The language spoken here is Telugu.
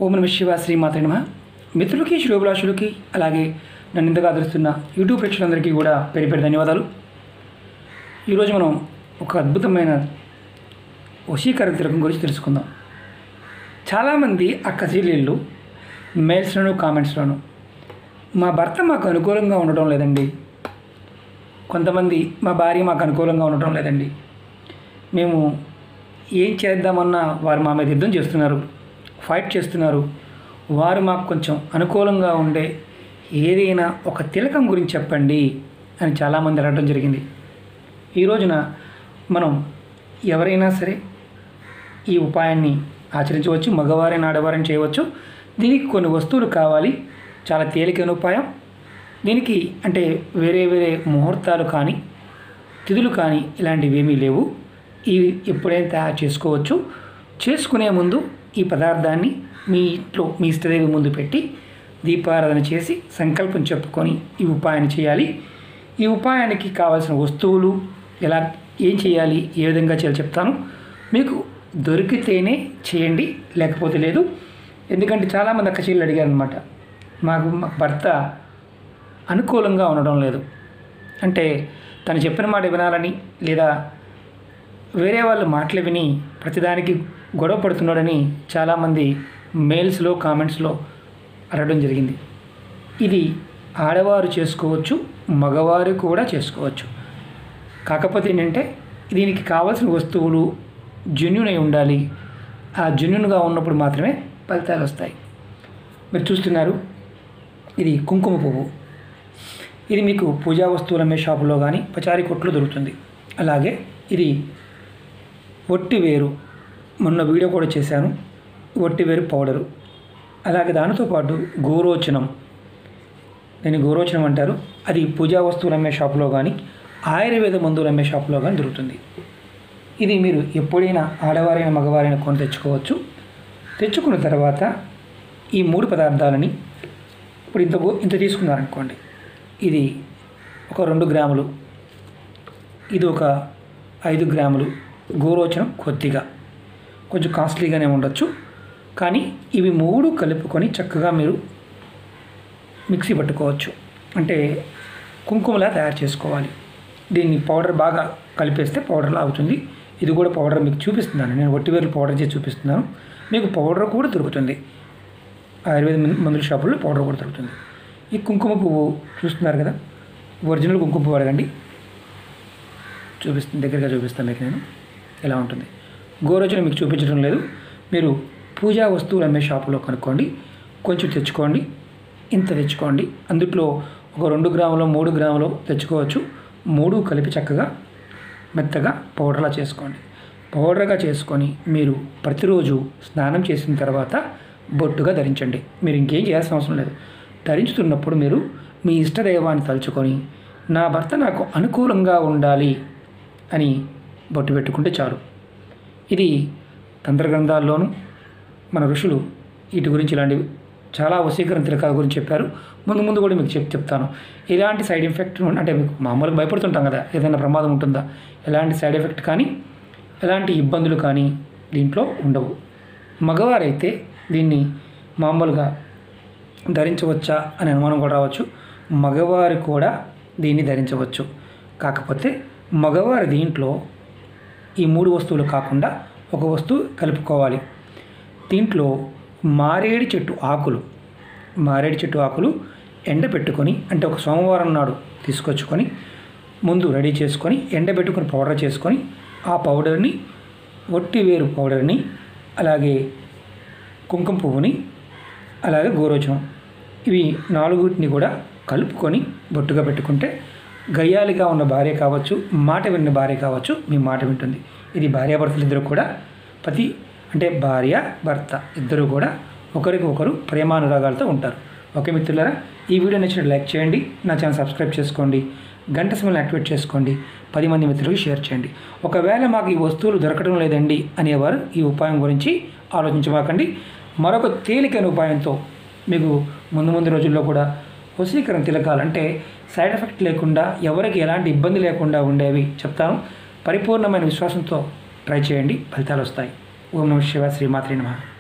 ఓం నమ శివ శ్రీమాత నమ మిత్రులకి శ్రోభిలాషులకి అలాగే నన్ను ఇంతగా ఆదరిస్తున్న యూట్యూబ్ ప్రేక్షకులందరికీ కూడా పేరు పేరు ధన్యవాదాలు ఈరోజు మనం ఒక అద్భుతమైన వశీకరణ తిలకం గురించి తెలుసుకుందాం చాలామంది అక్క చెల్లెళ్ళు మెయిల్స్లోను కామెంట్స్లోను మా భర్త మాకు అనుకూలంగా ఉండటం లేదండి కొంతమంది మా భార్య మాకు అనుకూలంగా ఉండటం లేదండి మేము ఏం చేద్దామన్నా వారు మా మీద యుద్ధం చేస్తున్నారు ఫైట్ చేస్తున్నారు వారు మాకు కొంచెం అనుకూలంగా ఉండే ఏదైనా ఒక తిలకం గురించి చెప్పండి అని చాలామంది అడగడం జరిగింది ఈ రోజున మనం ఎవరైనా సరే ఈ ఉపాయాన్ని ఆచరించవచ్చు మగవారైన ఆడవారైన చేయవచ్చు దీనికి కొన్ని వస్తువులు కావాలి చాలా తేలికైన ఉపాయం దీనికి అంటే వేరే వేరే ముహూర్తాలు కానీ తిథులు కానీ ఇలాంటివి ఏమీ లేవు ఇవి ఎప్పుడైనా తయారు చేసుకోవచ్చు చేసుకునే ముందు ఈ పదార్థాన్ని మీ ఇంట్లో మీ ఇష్టదేవి ముందు పెట్టి దీపారాధన చేసి సంకల్పం చెప్పుకొని ఈ ఉపాయాన్ని చేయాలి ఈ ఉపాయానికి కావాల్సిన వస్తువులు ఎలా ఏం చేయాలి ఏ విధంగా చేయాలి చెప్తాను మీకు దొరికితేనే చేయండి లేకపోతే లేదు ఎందుకంటే చాలామంది అక్క చెల్లెలు అడిగారు అనమాట మాకు మా భర్త అనుకూలంగా ఉండడం లేదు అంటే తను చెప్పిన మాట వినాలని లేదా వేరే వాళ్ళ మాటలు విని ప్రతిదానికి గొడవ పడుతున్నాడని చాలామంది మెయిల్స్లో కామెంట్స్లో అడగడం జరిగింది ఇది ఆడవారు చేసుకోవచ్చు మగవారు కూడా చేసుకోవచ్చు కాకపోతే ఏంటంటే దీనికి కావాల్సిన వస్తువులు జెన్యున్ అయి ఉండాలి ఆ జెన్యున్గా ఉన్నప్పుడు మాత్రమే ఫలితాలు వస్తాయి మీరు చూస్తున్నారు ఇది కుంకుమ పువ్వు ఇది మీకు పూజా వస్తువులు అమ్మే షాపులో కానీ పచారీ కొట్లో దొరుకుతుంది అలాగే ఇది ఒట్టి వేరు మొన్న వీడియో కూడా చేశాను ఒట్టి వేరు పౌడరు అలాగే దానితో పాటు గోరోచనం దీన్ని గోరోచనం అంటారు అది పూజా వస్తువులు అమ్మే షాపులో కానీ ఆయుర్వేద మందులు అమ్మే షాపులో కానీ దొరుకుతుంది ఇది మీరు ఎప్పుడైనా ఆడవారైన మగవారైనా కొని తెచ్చుకోవచ్చు తెచ్చుకున్న తర్వాత ఈ మూడు పదార్థాలని ఇప్పుడు ఇంత గో- ఇంత తీసుకున్నారనుకోండి ఇది ఒక రెండు గ్రాములు ఇది ఒక ఐదు గ్రాములు గోరోచనం కొద్దిగా కొంచెం కాస్ట్లీగానే ఉండొచ్చు కానీ ఇవి మూడు కలుపుకొని చక్కగా మీరు మిక్సీ పట్టుకోవచ్చు అంటే కుంకుమలా తయారు చేసుకోవాలి దీన్ని పౌడర్ బాగా కలిపేస్తే పౌడర్లా అవుతుంది ఇది కూడా పౌడర్ మీకు చూపిస్తున్నాను నేను ఒట్టివేరు పౌడర్ చేసి చూపిస్తున్నాను మీకు పౌడర్ కూడా దొరుకుతుంది ఆయుర్వేద మం- మందుల షాపుల్లో పౌడర్ కూడా దొరుకుతుంది ఈ కుంకుమ పువ్వు చూస్తున్నారు కదా ఒరిజినల్ కుంకుమ పువ్వు అడగండి చూపిస్తుంది దగ్గరగా చూపిస్తాను మీకు నేను ఎలా ఉంటుంది గోరోజున మీకు చూపించడం లేదు మీరు పూజా వస్తువులు అమ్మే షాపులో కనుక్కోండి కొంచెం తెచ్చుకోండి ఇంత తెచ్చుకోండి అందుట్లో ఒక రెండు గ్రాములు మూడు గ్రాములు తెచ్చుకోవచ్చు మూడు కలిపి చక్కగా మెత్తగా పౌడర్లా చేసుకోండి పౌడర్గా చేసుకొని మీరు ప్రతిరోజు స్నానం చేసిన తర్వాత బొట్టుగా ధరించండి మీరు ఇంకేం చేయాల్సిన అవసరం లేదు ధరించుతున్నప్పుడు మీరు మీ ఇష్టదైవాన్ని తలుచుకొని నా భర్త నాకు అనుకూలంగా ఉండాలి అని బొట్టు పెట్టుకుంటే చాలు ఇది తంత్రగ్రంథాల్లోనూ మన ఋషులు వీటి గురించి ఇలాంటివి చాలా వశీకరణ తిలకాల గురించి చెప్పారు ముందు ముందు కూడా మీకు చెప్ చెప్తాను ఎలాంటి సైడ్ ఎఫెక్ట్ ఉన్- అంటే మీకు మామూలుగా భయపడుతుంటాం కదా ఏదైనా ప్రమాదం ఉంటుందా ఎలాంటి సైడ్ ఎఫెక్ట్ కానీ ఎలాంటి ఇబ్బందులు కానీ దీంట్లో ఉండవు మగవారైతే దీన్ని మామూలుగా ధరించవచ్చా అనే అనుమానం కూడా రావచ్చు మగవారు కూడా దీన్ని ధరించవచ్చు కాకపోతే మగవారి దీంట్లో ఈ మూడు వస్తువులు కాకుండా ఒక వస్తువు కలుపుకోవాలి దీంట్లో మారేడు చెట్టు ఆకులు మారేడు చెట్టు ఆకులు ఎండబెట్టుకొని అంటే ఒక సోమవారం నాడు తీసుకొచ్చుకొని ముందు రెడీ చేసుకొని ఎండబెట్టుకొని పౌడర్ చేసుకొని ఆ పౌడర్ని ఒట్టి వేరు పౌడర్ని అలాగే కుంకుమ పువ్వుని అలాగే గోరోచనం ఇవి నాలుగుటిని కూడా కలుపుకొని బొట్టుగా పెట్టుకుంటే గయ్యాలిగా ఉన్న భార్య కావచ్చు మాట విన్న భార్య కావచ్చు మీ మాట వింటుంది ఇది భార్యాభర్తలు ఇద్దరు కూడా ప్రతి అంటే భార్య భర్త ఇద్దరు కూడా ఒకరికి ఒకరు ప్రేమానురాగాలతో ఉంటారు ఓకే మిత్రులారా ఈ వీడియో నచ్చినట్టు లైక్ చేయండి నా ఛానల్ సబ్స్క్రైబ్ చేసుకోండి గంట సమయం యాక్టివేట్ చేసుకోండి పది మంది మిత్రులకు షేర్ చేయండి ఒకవేళ మాకు ఈ వస్తువులు దొరకడం లేదండి అనేవారు ఈ ఉపాయం గురించి ఆలోచించమాకండి మరొక తేలికైన ఉపాయంతో మీకు ముందు ముందు రోజుల్లో కూడా వశీకరణ తిలకాలంటే సైడ్ ఎఫెక్ట్ లేకుండా ఎవరికి ఎలాంటి ఇబ్బంది లేకుండా ఉండేవి చెప్తాను పరిపూర్ణమైన విశ్వాసంతో ట్రై చేయండి ఫలితాలు వస్తాయి ఓం నమ శివ శ్రీమాత్రి నమః